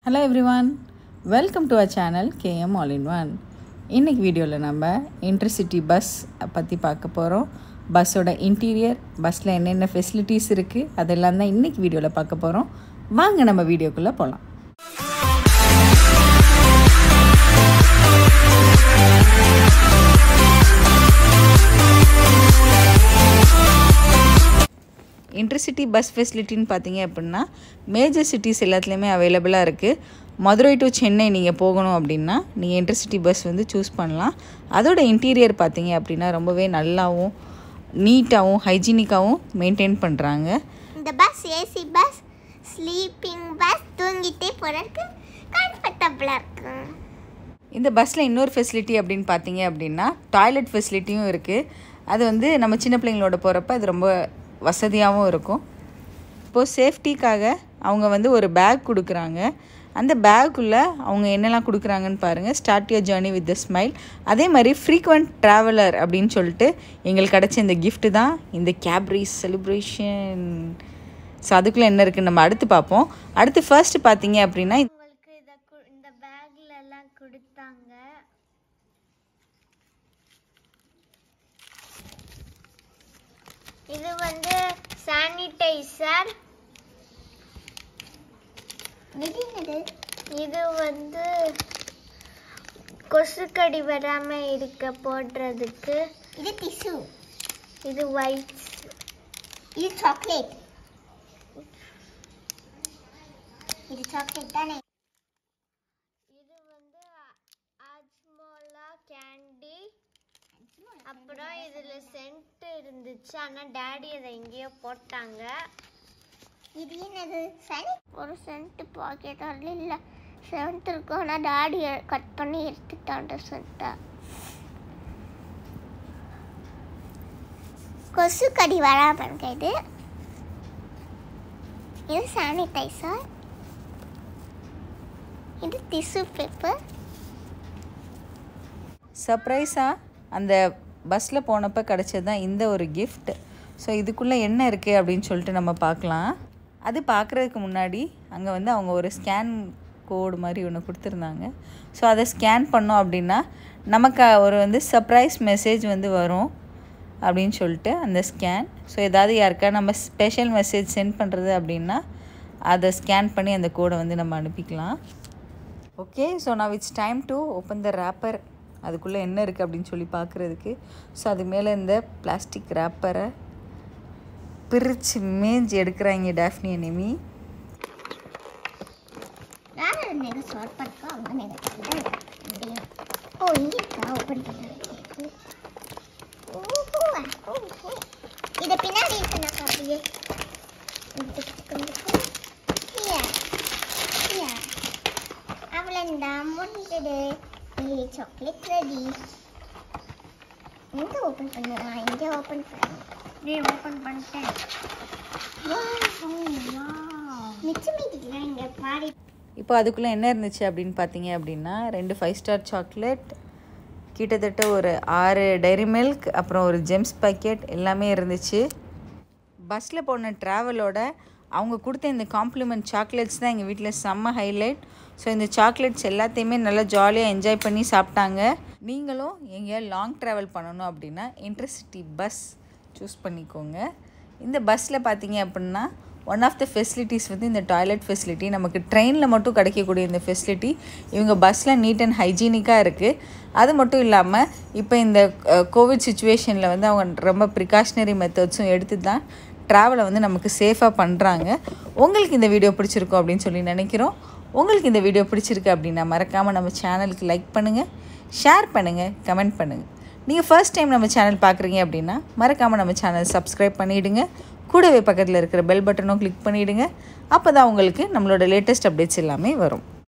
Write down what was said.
hello everyone welcome to our channel KM all in one இன்றைக்கி வீடியோவில் நம்ம intercity bus பற்றி பார்க்க போகிறோம் பஸ்ஸோட இன்டீரியர் பஸ்ஸில் என்னென்ன ஃபெசிலிட்டிஸ் இருக்குது அதெல்லாம் தான் இன்றைக்கி வீடியோவில் பார்க்க போகிறோம் வாங்க நம்ம வீடியோக்குள்ளே போகலாம் இன்டர்சிட்டி பஸ் ஃபெசிலிட்டின்னு பார்த்தீங்க அப்படின்னா மேஜர் சிட்டிஸ் எல்லாத்துலேயுமே அவைலபிளாக இருக்குது மதுரை டு சென்னை நீங்கள் போகணும் அப்படின்னா நீங்கள் இன்டர்சிட்டி பஸ் வந்து சூஸ் பண்ணலாம் அதோட இன்டீரியர் பார்த்தீங்க அப்படின்னா ரொம்பவே நல்லாவும் நீட்டாகவும் ஹைஜீனிக்காகவும் மெயின்டைன் பண்ணுறாங்க இந்த bus AC bus sleeping bus தூங்கிட்டே போகிறதுக்கு கம்ஃபர்டபுளாக இருக்கும் இந்த பஸ்ஸில் இன்னொரு ஃபெசிலிட்டி அப்படின்னு பார்த்தீங்க அப்படின்னா டாய்லெட் ஃபெசிலிட்டியும் இருக்குது அது வந்து நம்ம சின்ன பிள்ளைங்களோட போகிறப்ப அது ரொம்ப வசதியாகவும் இருக்கும் இப்போது சேஃப்டிக்காக அவங்க வந்து ஒரு பேக் கொடுக்குறாங்க அந்த பேக்குள்ளே அவங்க என்னெல்லாம் கொடுக்குறாங்கன்னு பாருங்கள் start your journey with the smile அதே மாதிரி ஃப்ரீக்வெண்ட் ட்ராவலர் அப்படின்னு சொல்லிட்டு எங்களுக்கு கிடச்ச இந்த gift தான் இந்த கேப்ரீஸ் செலிப்ரேஷன் ஸோ அதுக்குள்ளே என்ன இருக்குன்னு நம்ம அடுத்து பார்ப்போம் அடுத்து ஃபர்ஸ்ட் பார்த்தீங்க அப்படின்னா உங்களுக்கு இதை இந்த பேக்ல எல்லாம் கொடுத்தாங்க இது வந்து சானிடைசர் இது வந்து கொசுக்கடி வராம இருக்க போடுறதுக்கு இது டிஷ்யூ இது ஒயிட் இது சாக்லேட் இது சாக்லேட் தானே இது வந்து அஜ்மோலா கேண்டி அப்புறம் இதுல சென்ட் இருந்துச்சு ஆனா டாடி அதை எங்கேயோ போட்டாங்க இது என்னது சனி ஒரு சென்ட் பாக்கெட் அதில் இல்லை சென்ட் இருக்கும் ஆனால் டாடி கட் பண்ணி எடுத்துட்டான் சென்ட்டை கொசு கடி வராமல் இருக்க இது இது சானிடைசர் இது டிஷ்யூ பேப்பர் சர்ப்ரைஸாக அந்த பஸ்ஸில் போனப்போ கிடச்சது தான் இந்த ஒரு கிஃப்ட் ஸோ இதுக்குள்ளே என்ன இருக்குது அப்படின்னு சொல்லிட்டு நம்ம பார்க்கலாம் அது பார்க்குறதுக்கு முன்னாடி அங்கே வந்து அவங்க ஒரு ஸ்கேன் கோடு மாதிரி ஒன்று கொடுத்துருந்தாங்க ஸோ அதை ஸ்கேன் பண்ணோம் அப்படின்னா நமக்கு ஒரு வந்து சர்ப்ரைஸ் மெசேஜ் வந்து வரும் அப்படின்னு சொல்லிட்டு அந்த ஸ்கேன் ஸோ ஏதாவது யாருக்கா நம்ம ஸ்பெஷல் மெசேஜ் சென்ட் பண்ணுறது அப்படின்னா அதை ஸ்கேன் பண்ணி அந்த கோடை வந்து நம்ம அனுப்பிக்கலாம் ஓகே ஸோ நான் it's time to open the wrapper அதுக்குள்ளே என்ன இருக்குது அப்படின்னு சொல்லி பார்க்குறதுக்கு ஸோ அது மேலே இந்த பிளாஸ்டிக் ரேப்பரை பிரித்து மேஞ்சு எடுக்கிறாங்க டேஃப்னி அனிமி யார் நேரம் ஷார்ட் பண்ணிக்கோ அவங்க நேரம் ஓ இங்கே இருக்கா ஓப்பன் பண்ணுறது ஓஹோ ஓஹோ இதை பின்னாடி இருக்கு நான் அப்படியே அவ்வளோந்தான் முடிஞ்சது சாக்லேட் ரெடி எங்கே ஓப்பன் பண்ணுவா இங்கே ஓப்பன் பண்ணு நீ ஓப்பன் பண்ணிட்டேன் மிச்சம் மீதிக்கலாம் இங்கே பாடி இப்போ அதுக்குள்ளே என்ன இருந்துச்சு அப்படின்னு பார்த்தீங்க அப்படின்னா ரெண்டு ஃபைவ் ஸ்டார் சாக்லேட் கிட்டத்தட்ட ஒரு ஆறு டைரி மில்க் அப்புறம் ஒரு ஜெம்ஸ் பாக்கெட் எல்லாமே இருந்துச்சு பஸ்ஸில் போன ட்ராவலோட அவங்க கொடுத்த இந்த காம்ப்ளிமெண்ட் சாக்லேட்ஸ் தான் எங்கள் வீட்டில் செம்ம ஹைலைட் ஸோ இந்த சாக்லேட்ஸ் எல்லாத்தையுமே நல்லா ஜாலியாக என்ஜாய் பண்ணி சாப்பிட்டாங்க நீங்களும் எங்கேயா லாங் ட்ராவல் பண்ணணும் அப்படின்னா இன்டர்சிட்டி பஸ் சூஸ் பண்ணிக்கோங்க இந்த பஸ்ஸில் பார்த்தீங்க அப்படின்னா ஒன் ஆஃப் த ஃபெசிலிட்டிஸ் வந்து இந்த டாய்லெட் ஃபெசிலிட்டி நமக்கு ட்ரெயினில் மட்டும் கிடைக்கக்கூடிய இந்த ஃபெசிலிட்டி இவங்க பஸ்ஸில் நீட் அண்ட் ஹைஜீனிக்காக இருக்குது அது மட்டும் இல்லாமல் இப்போ இந்த கோவிட் சுச்சுவேஷனில் வந்து அவங்க ரொம்ப ப்ரிகாஷனரி மெத்தட்ஸும் எடுத்து தான் ட்ராவலை வந்து நமக்கு சேஃபாக பண்ணுறாங்க உங்களுக்கு இந்த வீடியோ பிடிச்சிருக்கும் அப்படின்னு சொல்லி நினைக்கிறோம் உங்களுக்கு இந்த வீடியோ பிடிச்சிருக்கு அப்படின்னா மறக்காமல் நம்ம சேனலுக்கு லைக் பண்ணுங்கள் ஷேர் பண்ணுங்கள் கமெண்ட் பண்ணுங்கள் நீங்கள் ஃபர்ஸ்ட் டைம் நம்ம சேனல் பார்க்குறீங்க அப்படின்னா மறக்காமல் நம்ம சேனல் சப்ஸ்கிரைப் பண்ணிவிடுங்க கூடவே பக்கத்தில் இருக்கிற பெல் பட்டனும் கிளிக் பண்ணிவிடுங்க அப்போ தான் உங்களுக்கு நம்மளோட லேட்டஸ்ட் அப்டேட்ஸ் எல்லாமே வரும்